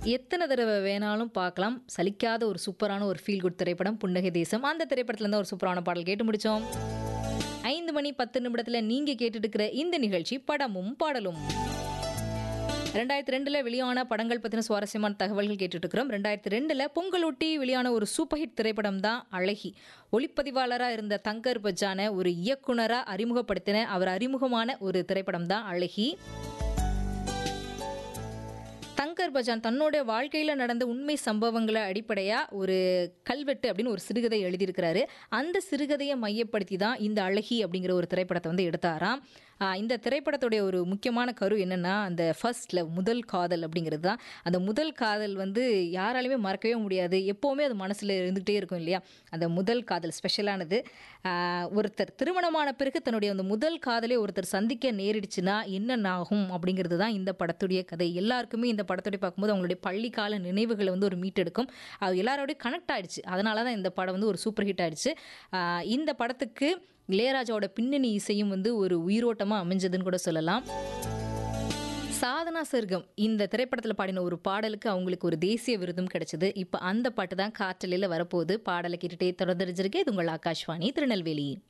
எத்தனை தடவை வேணாலும் பார்க்கலாம் சலிக்காத ஒரு சூப்பரான ஒரு ஃபீல் குட் திரைப்படம் புன்னகை தேசம் அந்த திரைப்படத்துல இருந்து ஒரு சூப்பரான பாடல் கேட்டு முடிச்சோம் ஐந்து மணி பத்து நிமிடத்துல நீங்க கேட்டுட்டு இருக்கிற இந்த நிகழ்ச்சி படமும் பாடலும் ரெண்டாயிரத்தி ரெண்டுல வெளியான படங்கள் பத்தின சுவாரஸ்யமான தகவல்கள் கேட்டுட்டு இருக்கிறோம் ரெண்டாயிரத்தி ரெண்டுல பொங்கலொட்டி வெளியான ஒரு சூப்பர் ஹிட் திரைப்படம் தான் அழகி ஒளிப்பதிவாளராக இருந்த தங்கர் பஜானை ஒரு இயக்குனரா அறிமுகப்படுத்தின அவர் அறிமுகமான ஒரு திரைப்படம் தான் அழகி தங்கர் பஜான் தன்னோட வாழ்க்கையில் நடந்த உண்மை சம்பவங்களை அடிப்படையாக ஒரு கல்வெட்டு அப்படின்னு ஒரு சிறுகதை எழுதியிருக்கிறாரு அந்த சிறுகதையை மையப்படுத்தி தான் இந்த அழகி அப்படிங்கிற ஒரு திரைப்படத்தை வந்து எடுத்தாராம் ஆஹ் இந்த திரைப்படத்துடைய ஒரு முக்கியமான கரு என்னென்னா அந்த ஃபர்ஸ்ட் லவ் முதல் காதல் அப்படிங்கிறது தான் அந்த முதல் காதல் வந்து யாராலையுமே மறக்கவே முடியாது எப்போவுமே அது மனசில் இருந்துகிட்டே இருக்கும் இல்லையா அந்த முதல் காதல் ஸ்பெஷலானது ஆஹ் ஒருத்தர் திருமணமான பிறகு தன்னுடைய அந்த முதல் காதலை ஒருத்தர் சந்திக்க நேரிடுச்சுன்னா என்ன ஆகும் அப்படிங்கிறது தான் இந்த படத்துடைய கதை எல்லாருக்குமே இந்த படத்துடைய பார்க்கும்போது அவங்களுடைய பள்ளிக்கால நினைவுகளை வந்து ஒரு மீட்டெடுக்கும் அது எல்லாரோடய கனெக்ட் ஆயிடுச்சு அதனால தான் இந்த படம் வந்து ஒரு சூப்பர் ஹிட் ஆயிடுச்சு ஆஹ் இந்த படத்துக்கு இளையராஜாவோட பின்னணி இசையும் வந்து ஒரு உயிரோட்டமாக அமைஞ்சதுன்னு கூட சொல்லலாம் சாதனா சர்க்கம் இந்த திரைப்படத்தில் பாடின ஒரு பாடலுக்கு அவங்களுக்கு ஒரு தேசிய விருதும் கிடைச்சது இப்போ அந்த பாட்டு தான் காற்றலையில் வரப்போகுது பாடலை கேட்டுட்டே தொடர்ந்துருச்சிருக்கு இது உங்கள் ஆகாஷ்வாணி திருநெல்வேலி